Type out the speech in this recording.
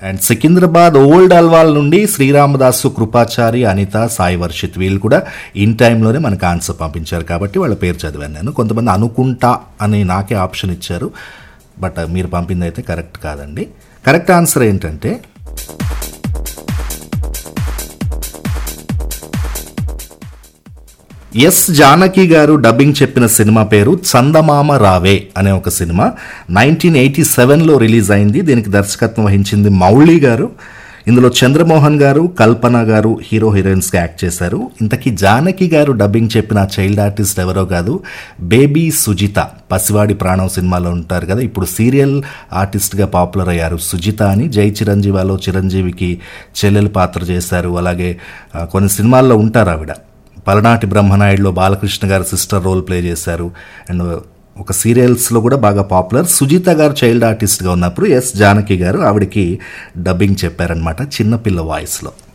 and Secunderabad old Alwal నుండి శ్రీరామదాసు కృపాచారి అనిత సాయి వర్షిత్ వీళ్ళు కూడా ఇన్ టైంలోనే మనకు ఆన్సర్ పంపించారు కాబట్టి వాళ్ళ పేరు చదివాను నేను కొంతమంది అనుకుంటా అని నాకే ఆప్షన్ ఇచ్చారు బట్ మీరు పంపింది అయితే కరెక్ట్ కాదండి కరెక్ట్ ఆన్సర్ ఏంటంటే ఎస్ జానకి గారు డబ్బింగ్ చెప్పిన సినిమా పేరు చందమామ రావే అనే ఒక సినిమా నైన్టీన్ ఎయిటీ సెవెన్లో రిలీజ్ అయింది దీనికి దర్శకత్వం వహించింది మౌళి గారు ఇందులో చంద్రమోహన్ గారు కల్పన గారు హీరో హీరోయిన్స్గా యాక్ట్ చేశారు ఇంతకీ జానకి గారు డబ్బింగ్ చెప్పిన చైల్డ్ ఆర్టిస్ట్ ఎవరో కాదు బేబీ సుజిత పసివాడి ప్రాణం సినిమాలో ఉంటారు కదా ఇప్పుడు సీరియల్ ఆర్టిస్ట్గా పాపులర్ అయ్యారు సుజిత అని జై చిరంజీవాలో చిరంజీవికి చెల్లెలు పాత్ర చేశారు అలాగే ఆ, కొన్ని సినిమాల్లో ఉంటారు ఆవిడ పలనాటి బ్రహ్మనాయుడులో Balakrishna garu sister role play చేశారు అండ్ ఒక సీరియల్స్లో కూడా బాగా పాపులర్ సుజీత గారు చైల్డ్ ఆర్టిస్ట్గా ఉన్నప్పుడు ఎస్ జానకి గారు ఆవిడకి డబ్బింగ్ చెప్పారనమాట చిన్నపిల్ల వాయిస్లో